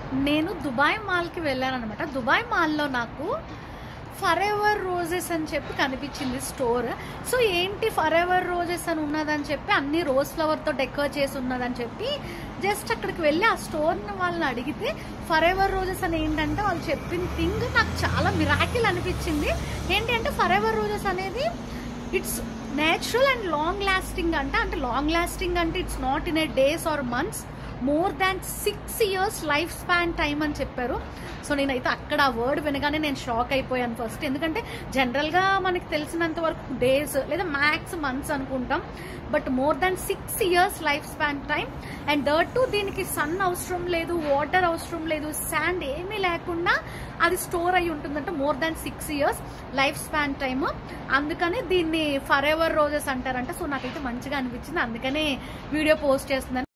నేను దుబాయ్ మాల్కి వెళ్ళాను అనమాట దుబాయ్ మాల్లో నాకు ఫర్ ఎవర్ రోజెస్ అని చెప్పి కనిపించింది స్టోర్ సో ఏంటి ఫర్ ఎవర్ రోజెస్ అని ఉన్నదని చెప్పి అన్ని రోజ్ ఫ్లవర్తో డెకర్ చేసి ఉన్నదని చెప్పి జస్ట్ అక్కడికి వెళ్ళి ఆ స్టోర్ని వాళ్ళని అడిగితే ఫర్ ఎవర్ రోజెస్ అని ఏంటంటే వాళ్ళు చెప్పిన థింగ్ నాకు చాలా మిరాకిల్ అనిపించింది ఏంటి అంటే ఫర్ ఎవర్ రోజెస్ అనేది it's natural and long lasting అంట అంటే లాంగ్ లాస్టింగ్ అంటే it's not in a days or months more than six years life span time అని చెప్పారు సో నేనైతే అక్కడ ఆ వర్డ్ వినగానే నేను షాక్ అయిపోయాను ఫస్ట్ ఎందుకంటే జనరల్గా మనకి తెలిసినంత వరకు డేస్ లేదా మ్యాక్స్ మంత్స్ అనుకుంటాం but more than six years life span time and third to దీనికి సన్ అవసరం లేదు వాటర్ అవసరం లేదు శాండ్ ఏమీ లేకుండా అది స్టోర్ అయి ఉంటుందంటే more than six years life span time అందుకని దీన్ని ఫర్ ఎవర్ రోజెస్ అంటారంట సో నాకైతే మంచిగా అనిపించింది అందుకనే వీడియో పోస్ట్ చేస్తున్నాను